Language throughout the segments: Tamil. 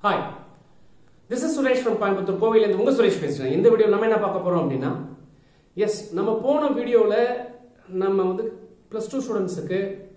hi this is Suresh from Coimbatore கோவையிலேருந்து உங்க சுரேஷ் பேசுறேன் இந்த வீடியோ நம்ம என்ன பார்க்க போறோம் அப்படின்னா எஸ் நம்ம போன வீடியோவில் நம்ம வந்து ப்ளஸ் டூ ஸ்டூடெண்ட்ஸுக்கு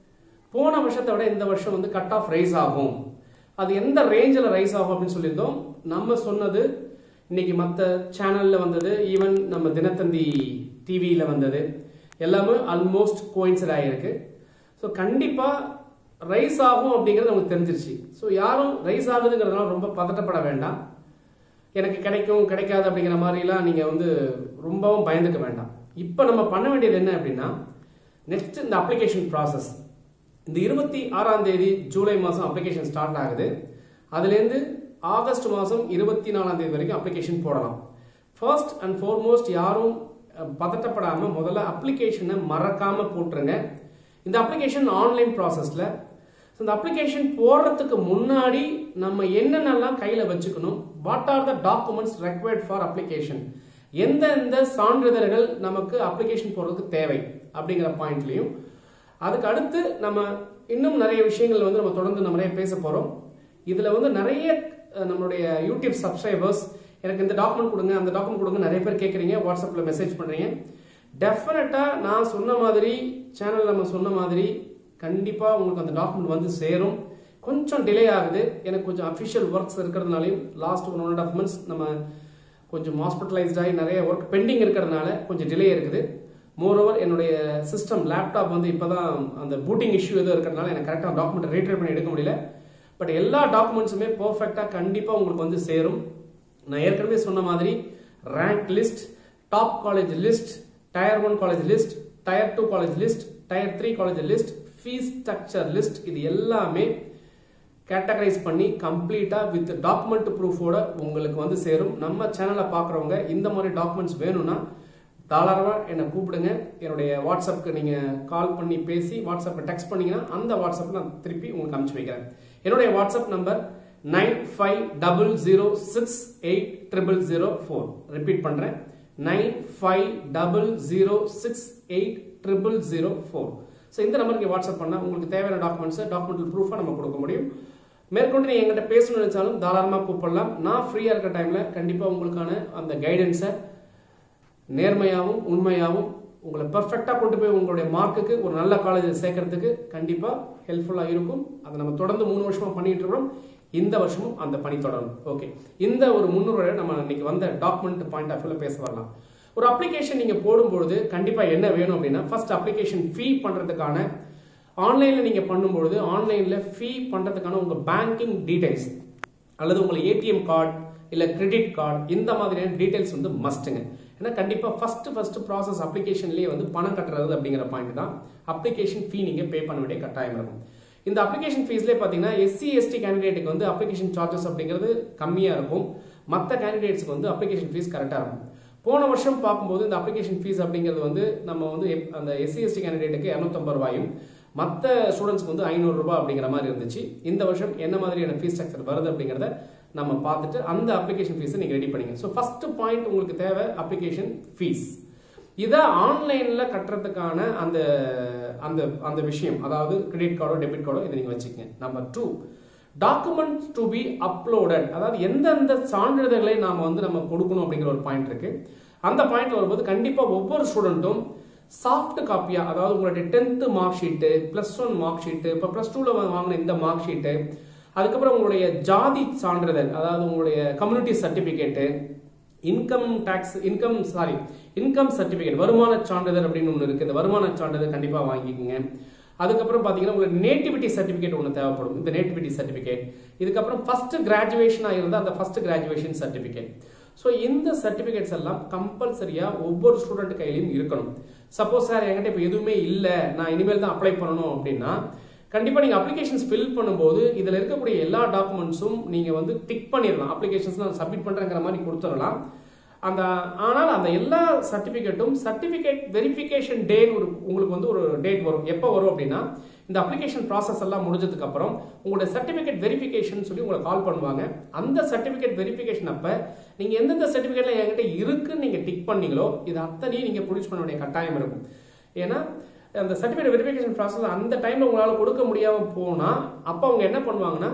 போன வருஷத்தை விட இந்த வருஷம் வந்து கட் ஆஃப் ரைஸ் ஆகும் அது எந்த ரேஞ்சில் ரைஸ் ஆகும் அப்படின்னு சொல்லியிருந்தோம் நம்ம சொன்னது இன்னைக்கு மற்ற சேனலில் வந்தது ஈவன் நம்ம தினத்தந்தி டிவியில் வந்தது எல்லாமே ஆல்மோஸ்ட் கோயின்சைட் ஆகிருக்கு ஸோ கண்டிப்பாக ரைஸ் ஆகும் அப்படிங்கிறது நமக்கு தெரிஞ்சிருச்சு ஸோ யாரும் ரைஸ் ஆகுதுங்கிறதுனால ரொம்ப பதட்டப்பட வேண்டாம் எனக்கு கிடைக்கும் கிடைக்காது அப்படிங்கிற மாதிரிலாம் நீங்கள் வந்து ரொம்பவும் பயந்துக்க வேண்டாம் இப்போ நம்ம பண்ண வேண்டியது என்ன அப்படின்னா நெக்ஸ்ட் இந்த அப்ளிகேஷன் ப்ராசஸ் இந்த இருபத்தி ஆறாம் தேதி ஜூலை மாதம் அப்ளிகேஷன் ஸ்டார்ட் ஆகுது அதுலேருந்து ஆகஸ்ட் மாதம் இருபத்தி நாலாம் தேதி வரைக்கும் அப்ளிகேஷன் போடலாம் ஃபர்ஸ்ட் அண்ட் ஃபோர்மோஸ்ட் யாரும் அஹ், பதட்டப்படாமல் முதல்ல அப்ளிகேஷனை மறக்காமல் போட்டுருங்க இந்த அப்ளிகேஷன் ஆன்லைன் ப்ராசஸில் இந்த அப்ளிகேஷன் போடுறதுக்கு முன்னாடி நம்ம என்னென்னலாம் கையில் வச்சுக்கணும் what are the documents required for application எந்தெந்த சான்றிதழ்கள் நமக்கு அப்ளிகேஷன் போடுறதுக்கு தேவை அப்படிங்கிற பாயிண்ட்லையும் அதுக்கு அடுத்து நம்ம இன்னும் நிறைய விஷயங்கள் வந்து நம்ம தொடர்ந்து நம்ம நிறைய பேச போகிறோம் இதில் வந்து நிறைய அஹ், நம்மளுடைய யூடியூப் சப்ஸ்கிரைபர்ஸ் எனக்கு இந்த டாக்குமெண்ட் கொடுங்க அந்த டாக்குமெண்ட் கொடுங்க நிறைய பேர் கேட்குறீங்க வாட்ஸ்அப்பில் மெசேஜ் பண்ணுறீங்க டெஃபினட்டாக நான் சொன்ன மாதிரி சேனல் நம்ம சொன்ன மாதிரி கண்டிப்பாக உங்களுக்கு அந்த டாக்குமெண்ட் வந்து சேரும் கொஞ்சம் டிலே ஆகுது எனக்கு கொஞ்சம் அஃபிஷியல் ஒர்க்ஸ் இருக்கிறதுனாலையும் last one one and half months நம்ம கொஞ்சம் ஹாஸ்பிட்டலைஸ்ட் ஆகி நிறைய ஒர்க் பெண்டிங் இருக்கிறதுனால கொஞ்சம் டிலே இருக்குது மோரோவர் என்னுடைய சிஸ்டம் லேப்டாப் வந்து இப்போ தான் அந்த பூட்டிங் இஷ்யூ எதுவும் இருக்கிறதுனால எனக்கு கரெக்டாக டாக்குமெண்ட் ரீட்ரைட் பண்ணி எடுக்க முடியல பட் எல்லா டாக்குமெண்ட்ஸுமே பர்ஃபெக்டாக கண்டிப்பாக உங்களுக்கு வந்து சேரும் நான் ஏற்கனவே சொன்ன மாதிரி rank list top college list tier one college list tier two college list tier three college list fees structure list இது எல்லாமே கேட்டகரைஸ் பண்ணி கம்ப்ளீட்டாக வித் டாக்குமெண்ட் ப்ரூஃபோட உங்களுக்கு வந்து சேரும் நம்ம சேனலை பார்க்குறவங்க இந்த மாதிரி டாக்குமெண்ட்ஸ் வேணும்னா தாராளமாக என்னை கூப்பிடுங்க என்னுடைய வாட்ஸ்அப்புக்கு நீங்கள் கால் பண்ணி பேசி வாட்ஸ்அப்பை டெக்ஸ்ட் பண்ணீங்கன்னா அந்த வாட்ஸ்அப் நான் திருப்பி உங்களுக்கு அனுப்பிச்சு வைக்கிறேன் என்னுடைய WhatsApp number nine five double zero six eight triple zero four repeat பண்ணுறேன் nine five double zero six eight triple zero four so இந்த நம்பருக்கு வாட்ஸ்அப் பண்ணால் உங்களுக்கு தேவையான டாக்குமெண்ட்ஸை டாக்குமெண்ட் ப்ரூஃபாக நம்ம கொடுக்க முடியும் மேற்கொண்டு நீங்கள் எங்கிட்ட பேசணும்னு நினைச்சாலும் தாராளமாக கூப்பிடலாம் நான் ஃப்ரீயாக இருக்க டைமில் கண்டிப்பாக உங்களுக்கான அந்த கைடன்ஸை நேர்மையாகவும் உண்மையாகவும் உங்களை பெர்ஃபெக்டாக கொண்டு போய் உங்களுடைய மார்க்குக்கு ஒரு நல்ல காலேஜில் சேர்க்கறதுக்கு கண்டிப்பாக ஹெல்ப்ஃபுல்லாக இருக்கும் அதை நம்ம தொடர்ந்து மூணு வருஷமாக பண்ணிட்டு இருக்கிறோம் இந்த வருஷமும் அந்த பணி தொடரும் ஓகே இந்த ஒரு முன்னுரையை நம்ம இன்னைக்கு வந்த டாக்குமெண்ட் பாயிண்ட் ஆஃப் வியூவில் பேச வரலாம் ஒரு அப்ளிகேஷன் நீங்கள் போடும்பொழுது கண்டிப்பாக என்ன வேணும் அப்படின்னா ஃபர்ஸ்ட் அப்ளிகேஷன் ஃபீ பண்ணுறதுக்கான ஆன்லைனில் நீங்கள் பண்ணும்பொழுது ஆன்லைனில் ஃபீ பண்ணுறதுக்கான உங்கள் பேங்கிங் டீடைல்ஸ் அல்லது உங்களை ஏடிஎம் கார்டு இல்லை கிரெடிட் கார்டு இந்த மாதிரியான டீடைல்ஸ் வந்து மஸ்ட்டுங்க ஏன்னா கண்டிப்பாக ஃபஸ்ட்டு ஃபஸ்ட்டு ப்ராசஸ் அப்ளிகேஷன்லேயே வந்து பணம் கட்டுறது அப்படிங்கிற பாயிண்ட் தான் அப்ளிகேஷன் ஃபீ நீங்கள் பே பண்ண வேண்டிய கட்டாயம் இருக்கும் இந்த அப்ளிகேஷன் ஃபீஸ்லேயே பார்த்தீங்கன்னா எஸ்சி எஸ்டி கேண்டிடேட்டுக்கு வந்து அப்ளிகேஷன் சார்ஜஸ் அப்படிங்கிறது கம்மியாக இருக்கும் மற்ற கேண்டிடேட்ஸ்க்கு வந்து அப்ளிகேஷன் ஃபீஸ் கரெக்டாக இருக்கும் போன வருஷம் பார்க்கும்போது இந்த அப்ளிகேஷன் ஃபீஸ் அப்படிங்கிறது வந்து நம்ம வந்து எப்- அந்த எஸ்சி எஸ்டி கேண்டிடேட்டுக்கு இரநூத்தம்பது ரூபாயும் மற்ற ஸ்டூடெண்ட்ஸ்க்கு வந்து ஐநூறு ரூபாய் அப்படிங்கிற மாதிரி இருந்துச்சு இந்த வருஷம் என்ன மாதிரியான ஃபீஸ் ஸ்ட்ரக்சர் வருது அப்படிங்கிறத நம்ம பார்த்துட்டு அந்த அப்ளிகேஷன் ஃபீஸை நீங்கள் ரெடி பண்ணிங்க ஸோ ஃபர்ஸ்ட் பாயிண்ட் உங்களுக்கு தேவை அப்ளிகேஷன் ஃபீஸ் இதை ஆன்லைனில் கட்டுறதுக்கான அந்த அந்த அந்த விஷயம் அதாவது கிரெடிட் கார்டோ டெபிட் கார்டோ இதை நீங்கள் வச்சுக்கங்க number two documents to be uploaded அதாவது எந்தெந்த சான்றிதழ்களை நாம் வந்து நம்ம கொடுக்கணும் அப்படிங்கிற ஒரு பாயிண்ட் இருக்கு அந்த பாயிண்ட் வரும்போது கண்டிப்பாக ஒவ்வொரு ஸ்டூடெண்ட்டும் சாஃப்ட் காப்பியா அதாவது உங்களுடைய tenth mark sheet plus one mark sheet இப்போ ப்ளஸ் டூவில் வாங்கின இந்த மார்க் ஷீட்டு அதுக்கப்புறம் உங்களுடைய ஜாதி சான்றிதழ் அதாவது உங்களுடைய community certificate income tax income sorry income certificate வருமான சான்றிதழ் அப்படின்னு ஒன்று இருக்குது இந்த வருமான சான்றிதழ் கண்டிப்பாக வாங்கிக்கோங்க அதுக்கப்புறம் பார்த்தீங்கன்னா உங்களுக்கு நேட்டிவிட்டி சர்டிஃபிகேட் ஒன்று தேவைப்படும் இந்த நேட்டிவிட்டி சர்டிஃபிகேட் இதுக்கப்புறம் ஃபர்ஸ்ட் கிராஜுவேஷனாக இருந்தால் அந்த ஃபர்ஸ்ட் கிராஜுவேஷன் சர்டிஃபிகேட் ஸோ இந்த சர்டிஃபிகேட்ஸ் எல்லாம் கம்பல்சரியாக ஒவ்வொரு ஸ்டூடெண்ட் கையிலையும் இருக்கணும் சப்போஸ் சார் என்கிட்ட இப்போ எதுவுமே இல்லை நான் இனிமேல் தான் அப்ளை பண்ணணும் அப்படின்னா கண்டிப்பாக நீங்கள் அப்ளிகேஷன்ஸ் ஃபில் பண்ணும்போது இதில் இருக்கக்கூடிய எல்லா டாக்குமெண்ட்ஸும் நீங்கள் வந்து டிக் பண்ணிடலாம் அப்ளிகேஷன்ஸ் நான் சப்மிட் பண்ணுறேங்கிற மாதிரி கொடுத்துடலாம் அந்த ஆனால் அந்த எல்லா சர்டிஃபிகேட்டும் சர்டிஃபிகேட் வெரிஃபிகேஷன் டேன்னு ஒரு உங்களுக்கு வந்து ஒரு டேட் வரும் எப்போ வரும் அப்படின்னா இந்த அப்ளிகேஷன் ப்ராசஸ் எல்லாம் முடிஞ்சதுக்கு அப்புறம் உங்களுடைய சர்டிஃபிகேட் வெரிஃபிகேஷன் சொல்லி உங்களை கால் பண்ணுவாங்க அந்த சர்டிஃபிகேட் வெரிஃபிகேஷன் அப்போ நீங்கள் எந்தெந்த சர்டிஃபிகேட்ல என்கிட்ட இருக்குன்னு நீங்கள் டிக் பண்ணீங்களோ இது அத்தனையும் நீங்கள் ப்ரொடியூஸ் பண்ண வேண்டிய கட்டாயம் இருக்கும் ஏன்னா அந்த சர்டிஃபிகேட் வெரிஃபிகேஷன் ப்ராசஸ் அந்த டைமில் உங்களால் கொடுக்க முடியாமல் போனால் அப்போ அவங்க என்ன பண்ணுவாங்கன்னா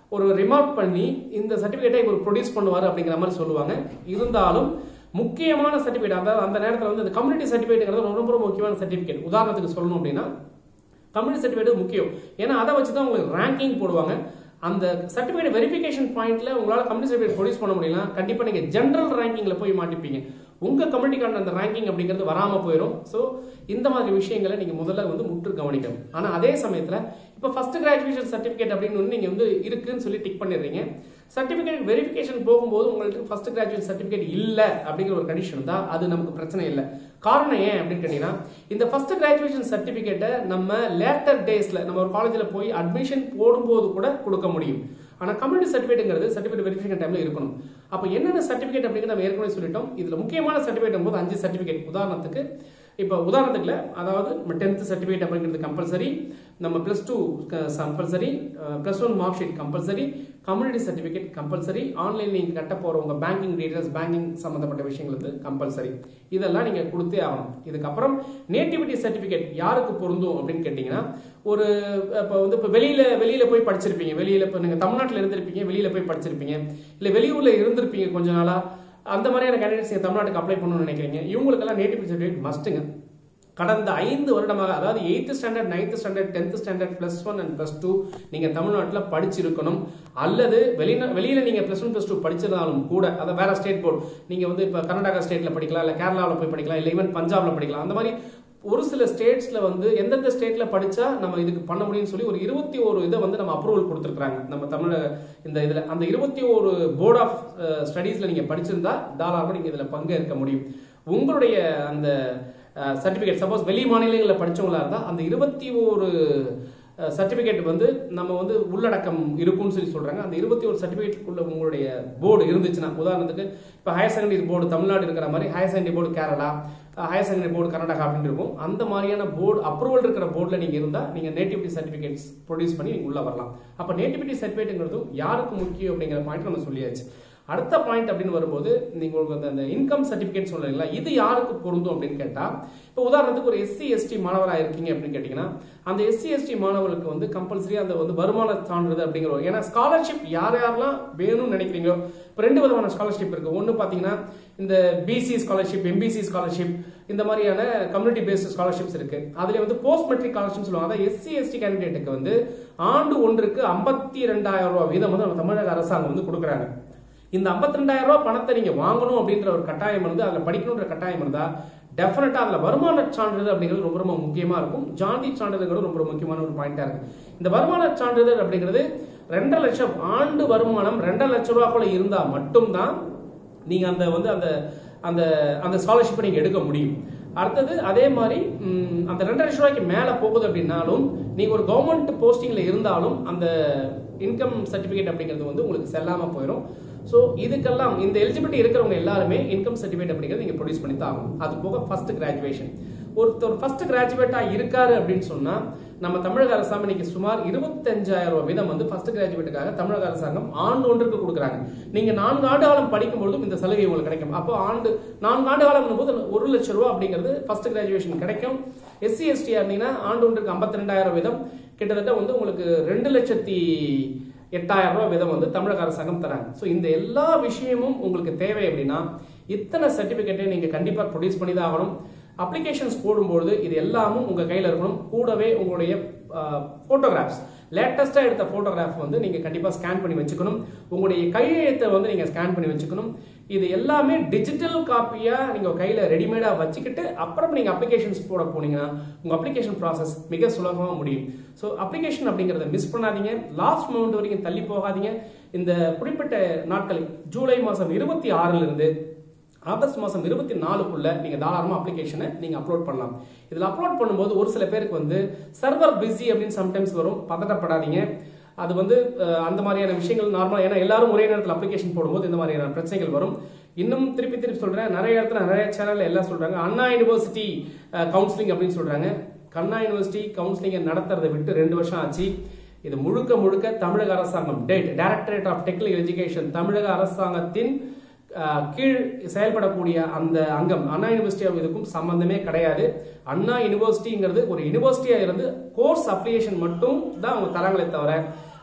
ஒரு ரிமார்க் பண்ணி இந்த சர்டிபிகேட்டை இவர் ப்ரொடியூஸ் பண்ணுவார் அப்படிங்கிற மாதிரி சொல்லுவாங்க இருந்தாலும் முக்கியமான சர்டிபிகேட் அதாவது அந்த நேரத்தில் வந்து இந்த கம்யூனிட்டி சர்டிபிகேட்ங்கிறது ரொம்ப ரொம்ப முக்கியமான சர்டிபிகேட் உதாரணத்துக்கு சொல்லணும் அப்படின்னா கம்யூனிட்டி சர்டிஃபிகேட் முக்கியம் ஏன்னா அதை வச்சு தான் உங்களுக்கு ரேங்கிங் போடுவாங்க அந்த சர்டிஃபிகேட் வெரிஃபிகேஷன் பாயிண்ட்ல உங்களால் கம்யூனிட்டி சர்டிஃபிகேட் ப்ரொடியூஸ் பண்ண முடியல கண்டிப்பாக நீங்கள் ஜென்ரல் ரேங்கிங்கில் போய் மாட்டிப்பீங்க உங்கள் கம்யூனிட்டிக்கான அந்த ரேங்கிங் அப்படிங்கிறது வராமல் போயிடும் ஸோ இந்த மாதிரி விஷயங்களை நீங்கள் முதல்ல வந்து முற்று கவனிக்கணும் ஆனால் அதே சமயத்தில் இப்போ ஃபர்ஸ்ட் கிராஜுவேஷன் சர்டிஃபிகேட் அப்படின்னு ஒன்று நீங்கள் வந்து இருக்குன்னு சொல்லி டிக் பண்ணிடுறீங்க சர்டிஃபிகேட் வெரிஃபிகேஷன் போகும்போது உங்களுக்கு ஃபர்ஸ்ட் கிராஜுவேட் சர்டிஃபிகேட் இல்லை அப்படிங்கிற ஒரு கண்டிஷன் தான் அது நமக்கு பிரச்சனை இல்லை காரணம் ஏன் அப்படின்னு கேட்டீங்கன்னா இந்த ஃபர்ஸ்ட் கிராஜுவேஷன் சர்டிஃபிகேட்டை நம்ம லேட்டர் டேஸ்ல நம்ம ஒரு காலேஜில் போய் அட்மிஷன் போடும்போது கூட கொடுக்க முடியும் ஆனால் கம்யூனிட்டி சர்டிஃபிகேட்டுங்கிறது சர்டிஃபிகேட் வெரிஃபிகேஷன் டைம்ல இருக்கணும் அப்போ என்னென்ன சர்டிஃபிகேட் அப்படிங்கிறது நம்ம ஏற்கனவே சொல்லிட்டோம் இதில் முக்கியமான சர்டிஃபிகேட் போது அஞ்சு சர்டிஃபிகேட் உதாரணத்துக்கு இப்போ உதாரணத்துக்குல அதாவது டென்த் சர்டிஃபிகேட் அப்படிங்கிறது கம்பல்சரி நம்ம plus two compulsory plus one mark sheet compulsory community certificate compulsory online நீங்கள் கட்ட போகிற உங்கள் பேங்கிங் டீடைல்ஸ் பேங்கிங் சம்மந்தப்பட்ட விஷயங்கள் வந்து கம்பல்சரி இதெல்லாம் நீங்கள் கொடுத்தே ஆகணும் இதுக்கப்புறம் நேட்டிவிட்டி சர்டிஃபிகேட் யாருக்கு பொருந்தும் அப்படின்னு கேட்டிங்கன்னா ஒரு இப்போ வந்து இப்போ வெளியில் வெளியில் போய் படிச்சிருப்பீங்க வெளியில் இப்போ நீங்கள் தமிழ்நாட்டில் இருந்திருப்பீங்க வெளியில் போய் படிச்சிருப்பீங்க இல்லை வெளியூரில் இருந்திருப்பீங்க கொஞ்ச நாளாக அந்த மாதிரியான கேண்டிடேட்ஸ் நீங்கள் தமிழ்நாட்டுக்கு அப்ளை பண்ணணும்னு நினைக்கிறீங்க இவங்களுக்கெல்லாம் நேட்டிவிட்டி சர்டிஃபிகேட் மஸ்ட்டுங்க கடந்த ஐந்து வருடமாக அதாவது eighth standard ninth standard tenth standard plus one and plus two நீங்கள் தமிழ்நாட்டில் படிச்சிருக்கணும் அல்லது வெளிநா வெளியில் நீங்கள் ப்ளஸ் ஒன் ப்ளஸ் டூ படிச்சிருந்தாலும் கூட அதை வேற ஸ்டேட் போர்டு நீங்கள் வந்து இப்போ கர்நாடகா ஸ்டேட்டில் படிக்கலாம் இல்லை கேரளாவில் போய் படிக்கலாம் இல்லை ஈவன் பஞ்சாபில் படிக்கலாம் அந்த மாதிரி ஒரு சில ஸ்டேட்ஸ்ல வந்து எந்தெந்த ஸ்டேட்ல படிச்சா நம்ம இதுக்கு பண்ண முடியும்னு சொல்லி ஒரு இருபத்தி ஒரு இதை வந்து நம்ம அப்ரூவல் கொடுத்துருக்காங்க நம்ம தமிழக இந்த இதுல அந்த இருபத்தி ஒரு போர்ட் ஆஃப் ஸ்டடீஸ்ல நீங்க படிச்சிருந்தா தாராளமாக நீங்க இதுல பங்கேற்க முடியும் உங்களுடைய அந்த சர்டிபிகேட் சப்போஸ் வெளி மாநிலங்களில் படிச்சவங்களா இருந்தா அந்த இருபத்தி ஒரு சர்டிபிகேட் வந்து நம்ம வந்து உள்ளடக்கம் இருக்கும்னு சொல்லி சொல்றாங்க அந்த இருபத்தி ஒரு சர்டிபிகேட்டுக்குள்ள உங்களுடைய போர்டு இருந்துச்சுன்னா உதாரணத்துக்கு இப்போ ஹையர் செகண்டரி போர்டு தமிழ்நாடு இருக்கிற மாதிரி higher secondary board Kerala higher secondary board Karnataka அப்படின்னு இருக்கும் அந்த மாதிரியான போர்டு அப்ரூவல் இருக்கிற போர்டில் நீங்கள் இருந்தால் நீங்கள் நேட்டிவிட்டி சர்டிஃபிகேட்ஸ் ப்ரொடியூஸ் பண்ணி நீங்கள் உள்ளே வரலாம் அப்போ நேட்டிவிட்டி சர்டிஃபிகேட்டுங்கிறதும் யாருக்கு முக்கியம் அப்படிங்கிற பாயிண்ட் நம்ம சொல்லியாச்சு அடுத்த பாயிண்ட் அப்படின்னு வரும்போது நீங்கள் உங்களுக்கு அந்த இன்கம் சர்டிஃபிகேட் சொல்றீங்களா இது யாருக்கு பொருந்தும் அப்படின்னு கேட்டால் இப்போ உதாரணத்துக்கு ஒரு எஸ்சி எஸ்டி மாணவராக இருக்கீங்க அப்படின்னு கேட்டிங்கன்னா அந்த எஸ்சி எஸ்டி மாணவர்களுக்கு வந்து கம்பல்சரி அந்த வந்து வருமான சான்றிதழ் அப்படிங்கிற ஒரு- ஏன்னா ஸ்காலர்ஷிப் யார் யாரெல்லாம் வேணும்னு நினைக்கிறீங்களோ இப்போ ரெண்டு விதமான ஸ்காலர்ஷிப் இருக்கு ஒன்று பார்த்தீங்கன்னா இந்த பிசி ஸ்காலர்ஷிப் எம்பிசி ஸ்காலர்ஷிப் இந்த மாதிரியான கம்யூனிட்டி பேஸ்ட் ஸ்காலர்ஷிப்ஸ் இருக்கு அதுல வந்து போஸ்ட் மெட்ரிக் ஸ்காலர்ஷிப் சொல்லுவாங்க அதாவது எஸ்சி எஸ்டி கேண்டிடேட்டுக்கு வந்து ஆண்டு ஒன்றுக்கு ஐம்பத்தி ரெண்டாயிரம் ரூபாய் வீதம் வந்து நம்ம தமிழக அரசாங்கம் வந்து கொடுக்குறாங்க இந்த 52000 ரூபாய் பணத்தை நீங்க வாங்கணும் அப்படின்ற ஒரு கட்டாயம் இருந்து அதுல படிக்கணுன்ற கட்டாயம் இருந்தா டெஃபினட்டா அதுல வருமான சான்றிதழ் அப்படிங்கிறது ரொம்ப ரொம்ப முக்கியமா இருக்கும் ஜாதி சான்றிதழ்ங்கிறது ரொம்ப ரொம்ப முக்கியமான ஒரு பாயிண்டா இருக்கு இந்த வருமான சான்றிதழ் அப்படிங்கிறது ரெண்டரை லட்சம் ஆண்டு வருமானம் ரெண்டரை லட்சம் ரூபாய்க்குள்ள இருந்தா மட்டும்தான் நீங்க அந்த வந்து அந்த அந்த அந்த ஸ்காலர்ஷிப்பை நீங்க எடுக்க முடியும் அடுத்தது அதே மாதிரி ம், அந்த ரெண்டரை லட்சம் ரூபாய்க்கு மேல போகுது அப்படின்னாலும் நீங்க ஒரு கவர்மெண்ட் போஸ்டிங்ல இருந்தாலும் அந்த இன்கம் சர்டிபிகேட் அப்படிங்கிறது வந்து உங்களுக்கு செல்லாம போயிடும் ஸோ இதுக்கெல்லாம் இந்த எலிஜிபிலிட்டி இருக்கிறவங்க எல்லாருமே இன்கம் சர்டிஃபிகேட் அப்படிங்கிறது நீங்க ப்ரொடியூஸ் பண்ணி தான் ஆகணும் அது போக ஃபர்ஸ்ட் கிராஜுவேஷன் ஒருத்தர் ஃபர்ஸ்ட் கிராஜுவேட்டா இருக்காரு அப்படின்னு சொன்னா நம்ம தமிழக அரசாங்கம் இன்னைக்கு சுமார் இருபத்தஞ்சாயிரம் ரூபாய் வீதம் வந்து ஃபர்ஸ்ட் கிராஜுவேட்டுக்காக தமிழக அரசாங்கம் ஆண்டு ஒன்றுக்கு கொடுக்குறாங்க நீங்க நான்கு ஆண்டு காலம் படிக்கும் பொழுதும் இந்த சலுகை உங்களுக்கு கிடைக்கும் அப்போ ஆண்டு நான்கு ஆண்டு காலம் போது ஒரு லட்சம் ரூபாய் அப்படிங்கிறது ஃபர்ஸ்ட் கிராஜுவேஷன் கிடைக்கும் எஸ்சி எஸ்டி இருந்தீங்கன்னா ஆண்டு ஒன்றுக்கு ஐம்பத்தி ரெண்டாயிரம் வீதம் கிட்டத்தட்ட வந்து உங்களுக்கு ரெண்டு லட்சத்தி எட்டாயிரம் ரூபாய் வீதம் வந்து தமிழக அரசாங்கம் தராங்க ஸோ இந்த எல்லா விஷயமும் உங்களுக்கு தேவை அப்படின்னா இத்தனை சர்டிபிகேட்டை நீங்க கண்டிப்பா ப்ரொடியூஸ் பண்ணி தான் ஆகணும் அப்ளிகேஷன்ஸ் போடும்போது இது எல்லாமும் உங்க கையில இருக்கணும் கூடவே உங்களுடைய போட்டோகிராஃப்ஸ் லேட்டஸ்டா எடுத்த போட்டோகிராஃப் வந்து நீங்க கண்டிப்பா ஸ்கேன் பண்ணி வச்சுக்கணும் உங்களுடைய கையெழுத்தை வந்து நீங்க ஸ்கேன் பண்ணி வச்சுக்கணும் இது எல்லாமே டிஜிட்டல் காப்பியா நீங்க கையில ரெடிமேடா வச்சுக்கிட்டு அப்புறம் நீங்க அப்ளிகேஷன்ஸ் போட போனீங்கன்னா உங்க அப்ளிகேஷன் ப்ராசஸ் மிக சுலபமா முடியும் ஸோ அப்ளிகேஷன் அப்படிங்கறத மிஸ் பண்ணாதீங்க லாஸ்ட் மொமெண்ட் வரைக்கும் தள்ளி போகாதீங்க இந்த குறிப்பிட்ட நாட்கள் ஜூலை மாசம் இருபத்தி ஆறுல இருந்து ஆகஸ்ட் மாசம் இருபத்தி நாலுக்குள்ள நீங்க தாராளமா அப்ளிகேஷனை நீங்க அப்லோட் பண்ணலாம் இதுல அப்லோட் பண்ணும்போது ஒரு சில பேருக்கு வந்து சர்வர் பிஸி அப்படின்னு சம்டைம்ஸ் வரும் பதட்டப்படாதீங்க அது வந்து அஹ், அந்த மாதிரியான விஷயங்கள் நார்மலா ஏன்னா எல்லாரும் ஒரே நேரத்தில் அப்ளிகேஷன் போடும்போது இந்த மாதிரியான பிரச்சனைகள் வரும் இன்னும் திருப்பி திருப்பி சொல்றேன் நிறைய இடத்துல நிறைய சேனல்ல எல்லாம் சொல்றாங்க அண்ணா யூனிவர்சிட்டி கவுன்சிலிங் அப்படின்னு சொல்றாங்க கண்ணா யூனிவர்சிட்டி கவுன்சிலிங்கை நடத்துறதை விட்டு ரெண்டு வருஷம் ஆச்சு இது முழுக்க முழுக்க தமிழக அரசாங்கம் டேட் டைரக்டரேட் ஆஃப் டெக்னிக்கல் எஜுகேஷன் தமிழக அரசாங்கத்தின் அஹ், கீழ் செயல்படக்கூடிய அந்த அங்கம் அண்ணா யூனிவர்சிட்டி இதுக்கும் சம்பந்தமே கிடையாது அண்ணா யூனிவர்சிட்டிங்கிறது ஒரு யூனிவர்சிட்டியா இருந்து கோர்ஸ் அப்ளிகேஷன் மட்டும் தான் அவங்க தராங்களே தவிர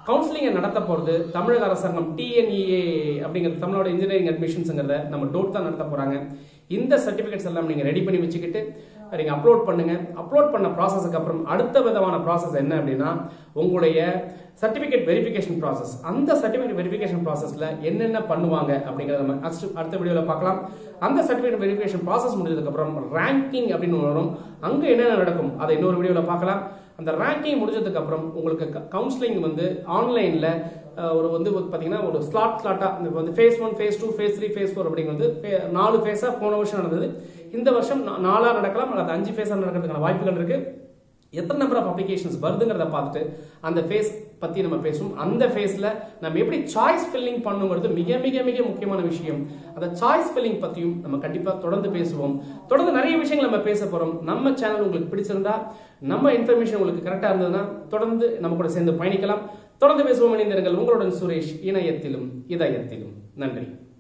கவுன்சிலிங்கை நடத்த போகிறது தமிழக அரசாங்கம் டிஎன்இஏ அப்படிங்கிறது தமிழ்நாடு இன்ஜினியரிங் அட்மிஷன்ஸுங்கிறத நம்ம டோட் தான் நடத்த போகிறாங்க இந்த சர்டிஃபிகேட்ஸ் எல்லாம் நீங்கள் ரெடி பண்ணி வச்சுக்கிட்டு நீங்கள் அப்லோட் பண்ணுங்க அப்லோட் பண்ண ப்ராசஸ்க்கு அப்புறம் அடுத்த விதமான ப்ராசஸ் என்ன அப்படின்னா உங்களுடைய சர்டிஃபிகேட் வெரிஃபிகேஷன் ப்ராசஸ் அந்த சர்டிஃபிகேட் வெரிஃபிகேஷன் ப்ராசஸில் என்னென்ன பண்ணுவாங்க அப்படிங்கிறத நம்ம அடுத்த அடுத்த வீடியோவில் பார்க்கலாம் அந்த சர்டிஃபிகேட் வெரிஃபிகேஷன் ப்ராசஸ் முடிஞ்சதுக்கப்புறம் ரேங்கிங் அப்படின்னு ஒன்று வரும் அங்கே என்னென்ன நடக்கும் அதை இன்னொரு வீடியோவில் பார்க்கலாம் அந்த ரேங்கிங் முடிஞ்சதுக்கு அப்புறம் உங்களுக்கு கவுன்சிலிங் வந்து ஆன்லைனில் ஒரு வந்து பார்த்தீங்கன்னா ஒரு ஸ்லாட் ஸ்லாட்டாக இப்போ வந்து phase one phase two phase three phase four அப்படிங்கிறது ஃபே- நாலு ஃபேஸாக போன வருஷம் நடந்தது இந்த வருஷம் நா- நாலா நடக்கலாம் அல்லது அஞ்சு ஃபேஸாக நடக்கிறதுக்கான வாய்ப்புகள் இருக்கு எத்தனை நம்பர் ஆஃப் அப்ளிகேஷன்ஸ் வருதுங்கிறத பார்த்துட்டு அந்த ஃபேஸ் பத்தி நம்ம பேசுவோம் அந்த ஃபேஸ்ல நம்ம எப்படி சாய்ஸ் ஃபில்லிங் பண்ணுங்கிறது மிக மிக மிக முக்கியமான விஷயம் அந்த சாய்ஸ் ஃபில்லிங் பத்தியும் நம்ம கண்டிப்பா தொடர்ந்து பேசுவோம் தொடர்ந்து நிறைய விஷயங்கள் நம்ம பேச போறோம் நம்ம சேனல் உங்களுக்கு பிடிச்சிருந்தா நம்ம இன்ஃபர்மேஷன் உங்களுக்கு கரெக்டா இருந்ததுன்னா தொடர்ந்து நம்ம கூட சேர்ந்து பயணிக்கலாம் தொடர்ந்து பேசுவோம் இணைந்திருங்கள் உங்களுடன் சுரேஷ் இணையத்திலும் இதயத்திலும் நன்றி